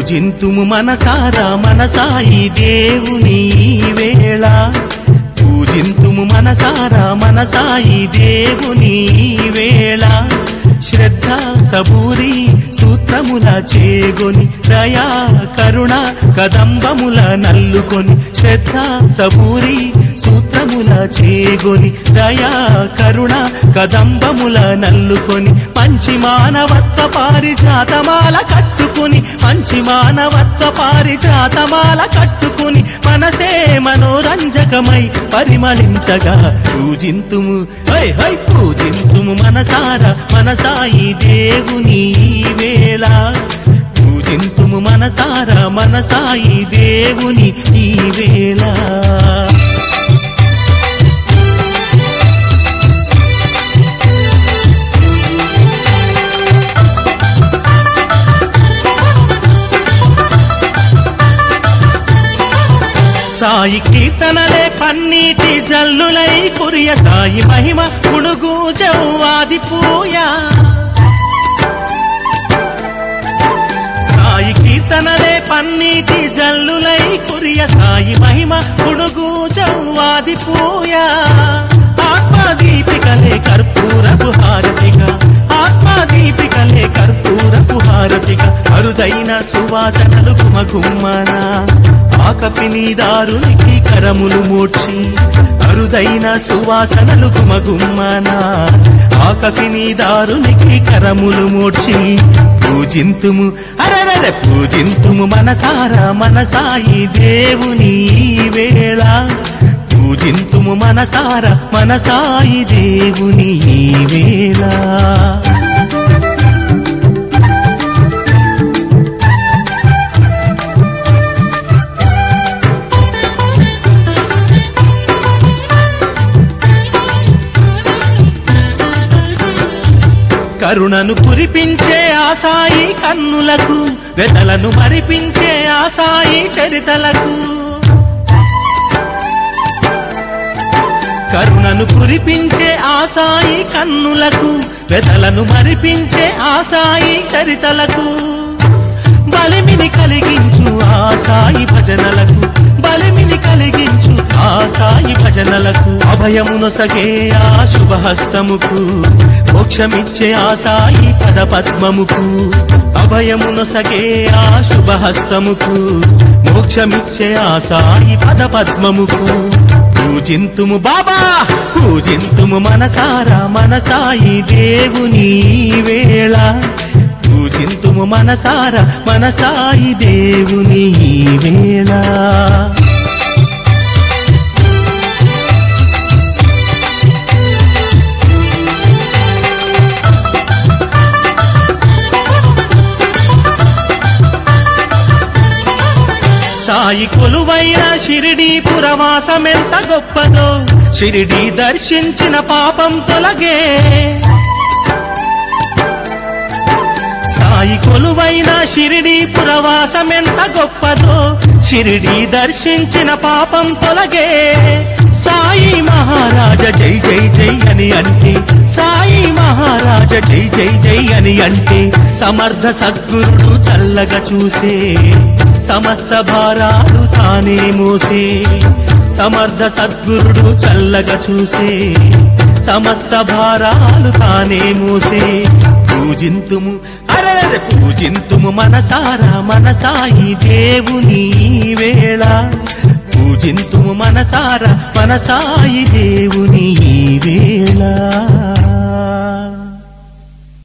పూజింతుము మనసారా మనసాయి దేవుని ఈ వేళ పూజింతుము మనసారా మనసాయి దేవుని ఈ వేళ శ్రద్ధ సబూరి సూత్రముల చేగొని దయా కరుణ కదంబముల నల్లుకొని శ్రద్ధ సబూరి సూత్రముల చేగొని దయా కరుణ కదంబముల నల్లుకొని మంచి మానవత్వ పారిజాతమాల కట్టుకుని మంచి మానవత్వ పారిజాతమాల కట్టుకుని మనసే మనోరంజకమై పరిమళించగా పూజింతుము హై హై పూజింతుము మనసారా మనసాయి దేవుని ఈ వేళ పూజింతుము మనసారా మనసాయి దేవుని ఈ వేళ సాయి కీర్తనలే పన్నీటి జల్లులై కురియ సాయి మహిమ పుడుగు జవ్వాది పూయా సాయి కీర్తనలే పన్నీటి జల్లులై కురియ సాయి మహిమ పుడుగు జవ్వాది పూయా ఆత్మదీపికలే కర్పూరపు హారతిగా ఆత్మదీపికలే కర్పూరపు హారతిగా అరుదైన సువాసనలు గుమగుమ్మన ఆకపినీదారునికి కరములు మూర్చి అరుదైన సువాసనలు గుమగుమ్మన ఆకపినీదారునికి కరములు మూర్చి పూజింతుము అరరర పూజింతుము మనసారా మనసాయి దేవుని ఈ వేళ పూజింతుము మనసారా మనసాయి దేవుని ఈ వేళ కరుణను కురిపించే ఆసాయి కన్నులకు వెతలను మరిపించే ఆసాయి చరితలకు కరుణను కురిపించే ఆసాయి కన్నులకు వెతలను మరిపించే ఆసాయి చరితలకు బలిమిని కలిగించు ఆసాయి భజనలకు బలిమిని కలిగించు ఆసాయి భజనలకు అభయమునొసగే ఆ శుభహస్తముకు మోక్షమిచ్చే ఆసాయి పద పద్మముకు అభయమునొసగే ఆ శుభహస్తముకు మోక్షమిచ్చే ఆసాయి పద పద్మముకు పూజింతుము బాబా పూజింతుము మనసారా మనసాయి దేవుని ఈ వేళ పూజింతుము మనసారా మనసాయి దేవుని ఈ వేళ సాయి కొలువైన షిరిడి పురవాసమెంత గొప్పదో షిరిడి దర్శించిన పాపం తొలగే సాయి కొలువైన షిరిడి పురవాసమెంత గొప్పదో షిరిడి దర్శించిన పాపం తొలగే సాయి మహారాజ జై జై జై అని అంటే సాయి మహారాజ జై జై జై అని అంటే సమర్థ సద్గురుడు చల్లగా చూసే సమస్త భారాలు తానే మోసే సమర్థ సద్గురుడు చల్లగా చూసే సమస్త భారాలు తానే మోసే పూజింతుము అరర పూజింతుము మనసారా మనసాయి దేవుని ఈ వేళ పూజింతుము మనసారా మనసాయి దేవుని ఈ వేళ